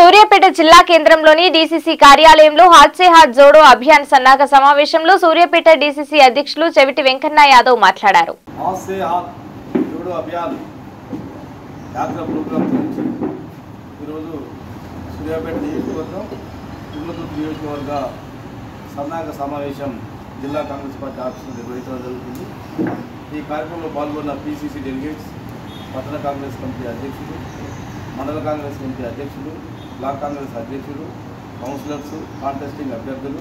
సూర్యాపేట జిల్లా కేంద్రంలోని డీసీసీ కార్యాలయంలో హాత్ సే హాత్ జోడో అభియాన్ సన్నాహక సమావేశంలో సూర్యాపేట డీసీసీ అధ్యక్షులు చెవిటి వెంకన్న యాదవ్ మాట్లాడారు हाथ से हाथ జోడో అభియాన్ యాత్ర ప్రోగ్రాం గురించి ఈరోజు సూర్యాపేట నియోజకవర్గం తుంగతుర్తి నియోజకవర్గ సన్నాహక సమావేశం జిల్లా కాంగ్రెస్ పార్టీ ఆఫీసులో నిర్వహించడం జరుగుతుంది ఈ కార్యక్రమంలో పాల్గొన్న పీసీసీ డెలిగేట్స్ పట్టణ కాంగ్రెస్ కమిటీ అధ్యక్షులు మండల కాంగ్రెస్ కమిటీ అధ్యక్షులు బ్లాక్ కాంగ్రెస్ అధ్యక్షులు కౌన్సిలర్స్ కాంటెస్టింగ్ అభ్యర్థులు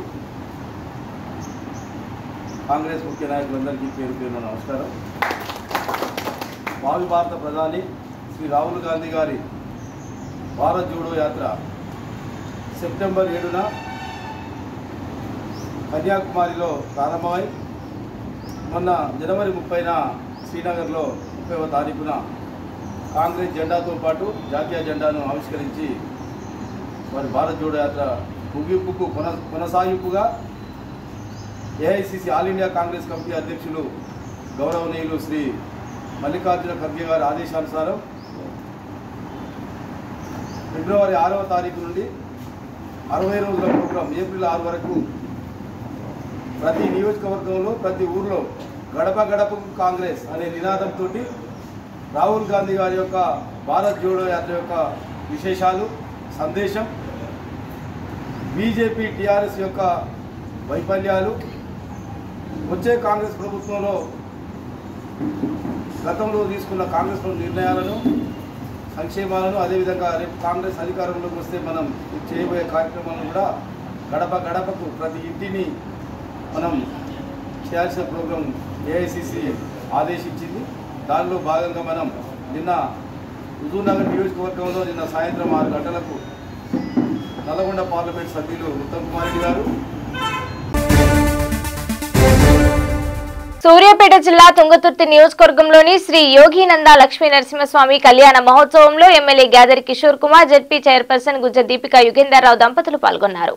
కాంగ్రెస్ ముఖ్య నాయకులందరికీ పేరు పేరున నమస్కారం భావి భారత ప్రధాని శ్రీ రాహుల్ గాంధీ గారి భారత్ జోడో యాత్ర సెప్టెంబర్ ఏడున కన్యాకుమారిలో ప్రారంభమై మొన్న జనవరి ముప్పైన శ్రీనగర్లో ముప్పైవ తారీఖున కాంగ్రెస్ జెండాతో పాటు జాతీయ జెండాను ఆవిష్కరించి వారి భారత్ జోడో యాత్ర ముగింపుకు కొన కొనసాగింపుగా AICC all India Congress committee అధ్యక్షులు గౌరవనీయులు శ్రీ మల్లికార్జున ఖర్గే గారి ఆదేశానుసారం ఫిబ్రవరి ఆరవ తారీఖు నుండి అరవై రోజుల ప్రోగ్రాం ఏప్రిల్ ఆరు వరకు ప్రతి నియోజకవర్గంలో ప్రతి ఊర్లో గడప గడపకు కాంగ్రెస్ అనే నినాదంతో రాహుల్ గాంధీ గారి యొక్క భారత్ జోడో యాత్ర యొక్క విశేషాలు సందేశం బీజేపీ టీఆర్ఎస్ యొక్క వైఫల్యాలు వచ్చే కాంగ్రెస్ ప్రభుత్వంలో గతంలో తీసుకున్న కాంగ్రెస్ ప్రభుత్వ నిర్ణయాలను సంక్షేమాలను అదేవిధంగా రేపు కాంగ్రెస్ అధికారంలోకి వస్తే మనం చేయబోయే కార్యక్రమాలను కూడా గడప గడపకు ప్రతి ఇంటిని మనం చేయాల్సిన ప్రోగ్రాం ఏఐసిసి ఆదేశించింది దానిలో భాగంగా మనం నిన్న హుజూర్నగర్ నియోజకవర్గంలో నిన్న సాయంత్రం ఆరు గంటలకు నల్గొండ పార్లమెంట్ సభ్యులు ఉత్తమ్ కుమార్ రెడ్డి గారు సూర్యాపేట జిల్లా తుంగతుర్తి నియోజకవర్గంలోని శ్రీ యోగినంద లక్ష్మీ నరసింహస్వామి కళ్యాణ మహోత్సవంలో MLA గ్యాదరి Kishore Kumar ZP chairperson Gujja Deepika యుగేందర్రావు దంపతులు పాల్గొన్నారు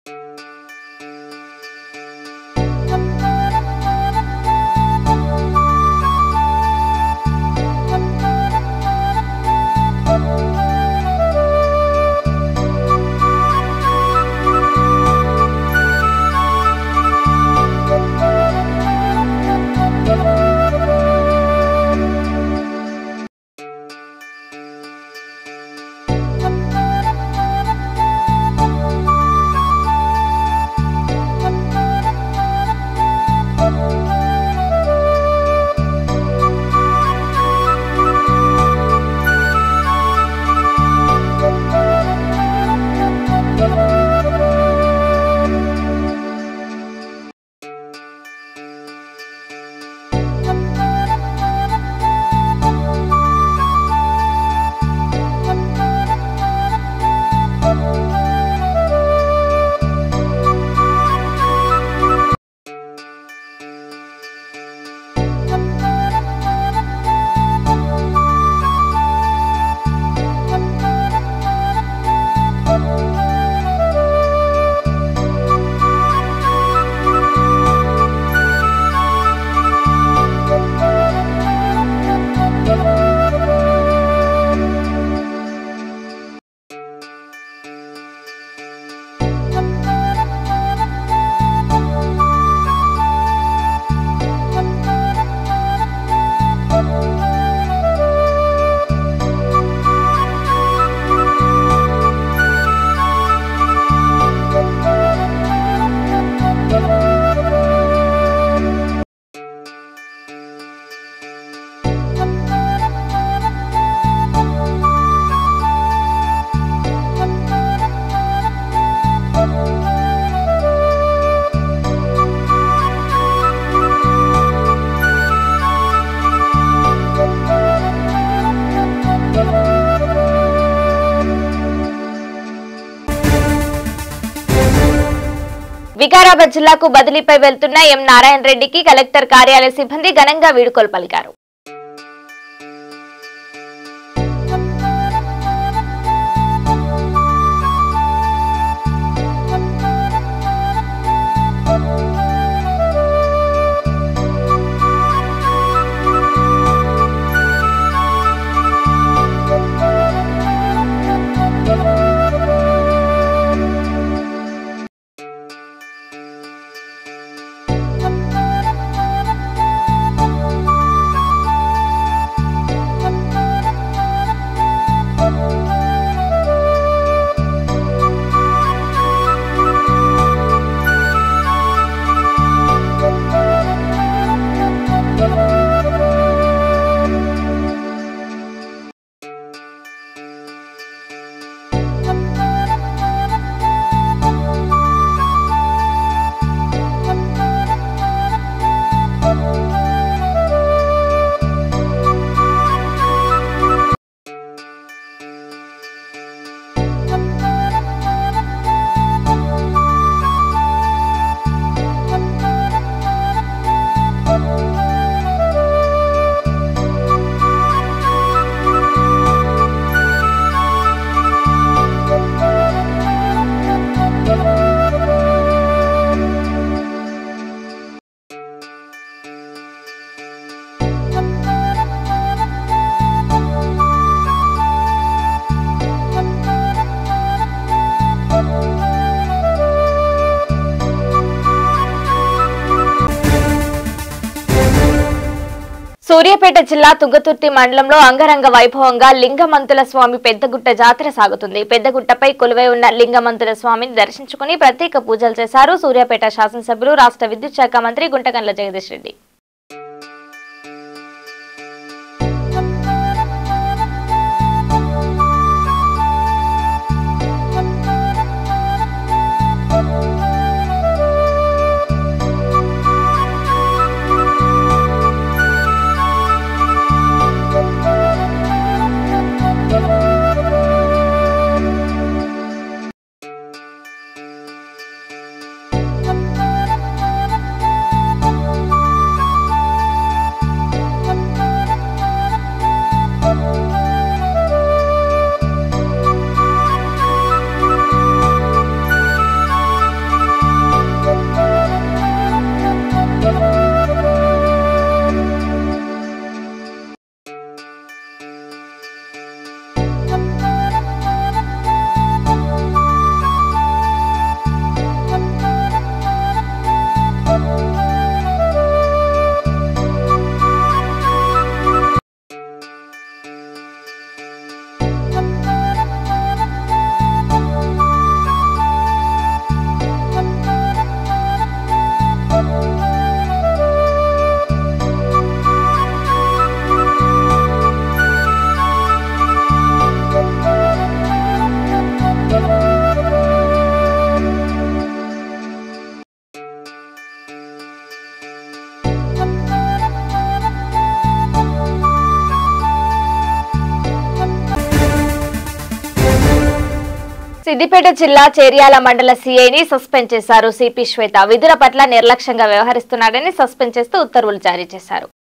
వికారాబాద్ జిల్లాకు బదిలీపై వెళ్తున్న ఎం నారాయణ రెడ్డికి కలెక్టర్ కార్యాలయ సిబ్బంది ఘనంగా వీడుకోలు పలికారు సూర్యాపేట జిల్లా తుంగతుర్తి మండలంలో అంగరంగ వైభవంగా లింగమంతుల స్వామి పెద్దగుట్ట జాతర సాగుతుంది పెద్దగుట్టపై కొలువై ఉన్న లింగమంతుల స్వామిని దర్శించుకుని ప్రత్యేక పూజలు చేశారు సూర్యాపేట శాసనసభ్యులు రాష్ట్ర విద్యుత్ శాఖ మంత్రి గుంటకండ్ల జగదీష్ రెడ్డి సిద్దిపేట జిల్లా చేర్యాల మండల సీఐని సస్పెండ్ చేశారు సిపి శ్వేత విధుల పట్ల నిర్లక్ష్యంగా వ్యవహరిస్తున్నాడని సస్పెండ్ చేస్తూ ఉత్తర్వులు జారీ చేశారు